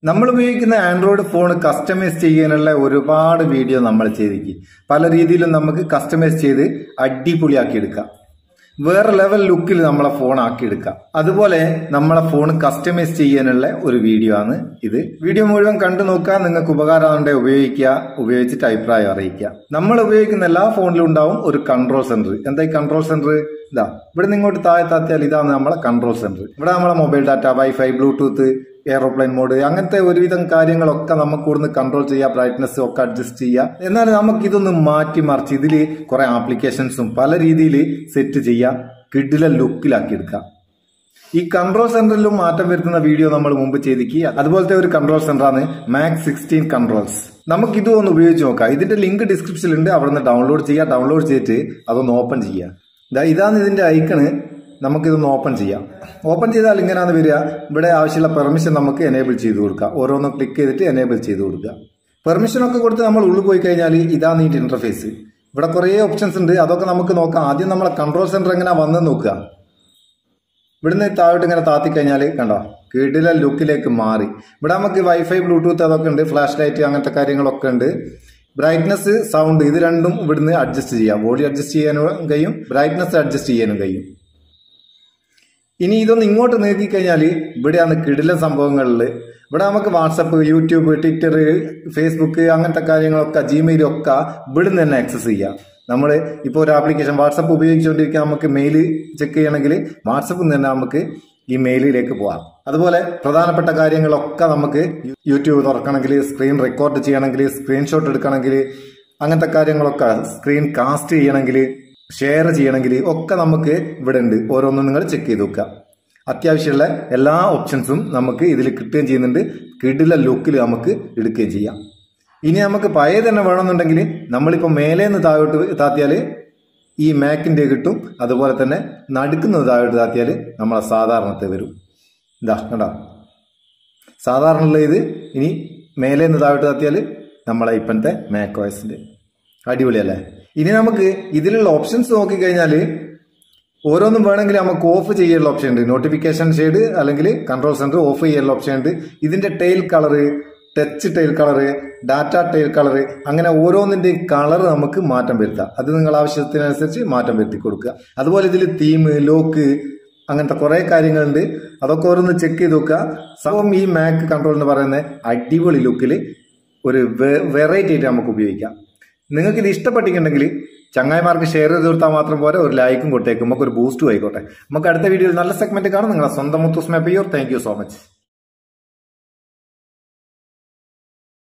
നമ്മൾ ഉപയോഗിക്കുന്ന Android phone customise ചെയ്യാനുള്ള ഒരുപാട് വീഡിയോ നമ്മൾ ചെയ്തിരിക്കും പല രീതിയിലും നമുക്ക് കസ്റ്റമൈസ് ചെയ്ത് അടിപൊളിയാക്കി എടുക്കാം വേറെ ലെവൽ ലുക്കിൽ നമ്മളെ ഫോൺ ആക്കി എടുക്കാം അതുപോലെ നമ്മളെ ഫോൺ കസ്റ്റമൈസ് ചെയ്യാനുള്ള ഒരു വീഡിയോ ആണ് ഇത് വീഡിയോ മുഴുവൻ കണ്ടു നോക്കുക നിങ്ങൾക്ക് ഉപകാരമാണ്ടെ ഉപയോഗിക്കുക ഉപയോഗിച്ചിട്ട് അഭിപ്രായം അറിയിക്കുക നമ്മൾ ഉപയോഗിക്കുന്ന എല്ലാ ഫോണിലും ഉണ്ടാവും ഒരു കൺട്രോൾ സെന്റർ എന്താ ഈ കൺട്രോൾ സെന്റർ ഇതാ ഇവിടെ നിന്ന് ഇങ്ങോട്ട് താഴെ താത്തിയാൽ ഇതാണ് നമ്മളെ കൺട്രോൾ സെന്റർ ഇവിടെ നമ്മളെ mobile data wifi Bluetooth aeroplane mode അങ്ങനത്തെ ഒരുവിധം കാര്യങ്ങളൊക്കെ നമുക്ക് ഇവിടുന്ന് കൺട്രോൾ ചെയ്യാം ബ്രൈറ്റ്നസ് ഒക്കെ അഡ്ജസ്റ്റ് ചെയ്യാം എന്നാൽ നമുക്ക് ഇതൊന്ന് മാറ്റി മറിച്ച് ഇതിൽ കുറെ ആപ്ലിക്കേഷൻസും പല രീതിയിൽ സെറ്റ് ചെയ്യാം കിഡിലെ ലുക്കിലാക്കി എടുക്കാം ഈ കൺട്രോൾ സെന്ററിലും മാറ്റം വരുത്തുന്ന വീഡിയോ നമ്മൾ മുമ്പ് ചെയ്തിക്ക് അതുപോലത്തെ ഒരു കൺട്രോൾ സെന്ററാണ് മാക്സ് സിക്സ്റ്റീൻ കൺട്രോൾസ് നമുക്ക് ഇതും ഒന്ന് ഉപയോഗിച്ച് നോക്കാം ഇതിന്റെ ലിങ്ക് ഡിസ്ക്രിപ്ഷനിലുണ്ട് അവിടെ നിന്ന് ഡൗൺലോഡ് ചെയ്യുക ഡൗൺലോഡ് ചെയ്തിട്ട് അതൊന്ന് ഓപ്പൺ ചെയ്യുക ഇതാ ഇതാണ് ഇതിന്റെ ഐക്കണ് നമുക്കിതൊന്ന് ഓപ്പൺ ചെയ്യാം ഓപ്പൺ ചെയ്താൽ ഇങ്ങനെയാണ് വരിക ഇവിടെ ആവശ്യമുള്ള പെർമിഷൻ നമുക്ക് എനേബിൾ ചെയ്ത് കൊടുക്കാം ഓരോന്നും ക്ലിക്ക് ചെയ്തിട്ട് എനേബിൾ ചെയ്ത് കൊടുക്കുക പെർമിഷൻ ഒക്കെ കൊടുത്ത് നമ്മൾ ഉള്ളിൽ പോയി കഴിഞ്ഞാൽ ഇതാണ് ഈ ഇന്റർഫേസ് ഇവിടെ കുറേ ഓപ്ഷൻസ് ഉണ്ട് അതൊക്കെ നമുക്ക് നോക്കാം ആദ്യം നമ്മളെ കൺട്രോൾ സെന്റർ എങ്ങനെ വന്നെന്ന് നോക്കുക ഇവിടുന്ന് താഴോട്ട് ഇങ്ങനെ താത്തി കഴിഞ്ഞാൽ കണ്ടോ കീടിലെ ലുക്കിലേക്ക് മാറി ഇവിടെ നമുക്ക് വൈഫൈ ബ്ലൂടൂത്ത് അതൊക്കെ ഉണ്ട് ഫ്ലാഷ് ലൈറ്റ് അങ്ങനത്തെ കാര്യങ്ങളൊക്കെ ഉണ്ട് ബ്രൈറ്റ്നസ് സൗണ്ട് ഇത് രണ്ടും ഇവിടുന്ന് അഡ്ജസ്റ്റ് ചെയ്യാം ബോഡി അഡ്ജസ്റ്റ് ചെയ്യാനും കഴിയും ബ്രൈറ്റ്നസ് അഡ്ജസ്റ്റ് ചെയ്യാനും കഴിയും ഇനി ഇതൊന്ന് ഇങ്ങോട്ട് നീക്കിക്കഴിഞ്ഞാൽ ഇവിടെയാണ് കിടില സംഭവങ്ങളിൽ ഇവിടെ നമുക്ക് വാട്സപ്പ് യൂട്യൂബ് ട്വിറ്റർ ഫേസ്ബുക്ക് അങ്ങനത്തെ കാര്യങ്ങളൊക്കെ ജിമെയിൽ ഒക്കെ ഇവിടുന്ന് തന്നെ ആക്സസ് ചെയ്യാം നമ്മൾ ഇപ്പോൾ ഒരു ആപ്ലിക്കേഷൻ വാട്സപ്പ് ഉപയോഗിച്ചുകൊണ്ടിരിക്കുക നമുക്ക് മെയിൽ ചെക്ക് ചെയ്യണമെങ്കിൽ വാട്സപ്പിൽ നിന്ന് തന്നെ നമുക്ക് ഈ മെയിലിലേക്ക് പോവാം അതുപോലെ പ്രധാനപ്പെട്ട കാര്യങ്ങളൊക്കെ നമുക്ക് യൂട്യൂബ് തുറക്കണമെങ്കിൽ സ്ക്രീൻ റെക്കോർഡ് ചെയ്യണമെങ്കിൽ സ്ക്രീൻഷോട്ട് എടുക്കണമെങ്കിൽ അങ്ങനത്തെ കാര്യങ്ങളൊക്കെ സ്ക്രീൻ കാസ്റ്റ് ചെയ്യണമെങ്കിൽ ഷെയർ ചെയ്യണമെങ്കിൽ ഒക്കെ നമുക്ക് ഇവിടെ ഉണ്ട് ഓരോന്നും നിങ്ങൾ ചെക്ക് ചെയ്ത് നോക്കുക അത്യാവശ്യമുള്ള എല്ലാ ഓപ്ഷൻസും നമുക്ക് ഇതിൽ കിട്ടുകയും ചെയ്യുന്നുണ്ട് കിടില ലുക്കിൽ നമുക്ക് എടുക്കുകയും ചെയ്യാം ഇനി നമുക്ക് പഴയ തന്നെ വേണമെന്നുണ്ടെങ്കിൽ നമ്മളിപ്പോൾ മേലേന്ന് താഴോട്ട് താത്തിയാൽ ഈ മാക്കിൻ്റെ കിട്ടും അതുപോലെ തന്നെ നടുക്കുന്നത് താഴോട്ട് താത്തിയാൽ നമ്മളെ സാധാരണത്തെ വരും ഇതാ കണ്ടോ സാധാരണയുള്ള ഇത് ഇനി മേലേന്ന് താഴോട്ട് താത്തിയാൽ നമ്മളെ ഇപ്പോഴത്തെ മാക് ഓയസിൻ്റെ അടിപൊളിയല്ലേ ഇനി നമുക്ക് ഇതിലുള്ള ഓപ്ഷൻസ് നോക്കിക്കഴിഞ്ഞാൽ ഓരോന്നും വേണമെങ്കിൽ നമുക്ക് ഓഫ് ചെയ്യാനുള്ള ഓപ്ഷൻ ഉണ്ട് നോട്ടിഫിക്കേഷൻ ഷെയ്ഡ് അല്ലെങ്കിൽ കൺട്രോൾ സെന്റർ ഓഫ് ചെയ്യാനുള്ള ഓപ്ഷൻ ഉണ്ട് ഇതിന്റെ tile colour touch tile colour data tile colour അങ്ങനെ ഓരോന്നിന്റെ കളർ നമുക്ക് മാറ്റം വരുത്താം അത് നിങ്ങൾ ആവശ്യത്തിനനുസരിച്ച് മാറ്റം വരുത്തി കൊടുക്കുക അതുപോലെ ഇതിൽ തീം ലോക്ക് അങ്ങനത്തെ കുറെ കാര്യങ്ങളുണ്ട് അതൊക്കെ ഓരോന്ന് ചെക്ക് ചെയ്ത് നോക്കുക സംഭവം ഈ മാക് കൺട്രോൾ എന്ന് പറയുന്ന അടിപൊളി ലുക്കിൽ ഒരു വെറൈറ്റി ആയിട്ട് നമുക്ക് ഉപയോഗിക്കാം നിങ്ങൾക്ക് ഇത് ഇഷ്ടപ്പെട്ടിട്ടുണ്ടെങ്കിൽ ചങ്ങായിമാർക്ക് ഷെയർ ചെയ്ത് കൊടുത്താൽ മാത്രം പോരെ ഒരു ലൈക്കും കൊടുത്തേക്കും നമുക്ക് ഒരു ബൂസ്റ്റും ആയിക്കോട്ടെ നമുക്ക് അടുത്ത വീഡിയോയിൽ നല്ല സെഗ്മെന്റ് കാണാം നിങ്ങളെ സ്വന്തം മുത്തുസ്മ പിയോർ താങ്ക് യു സോ മച്ച്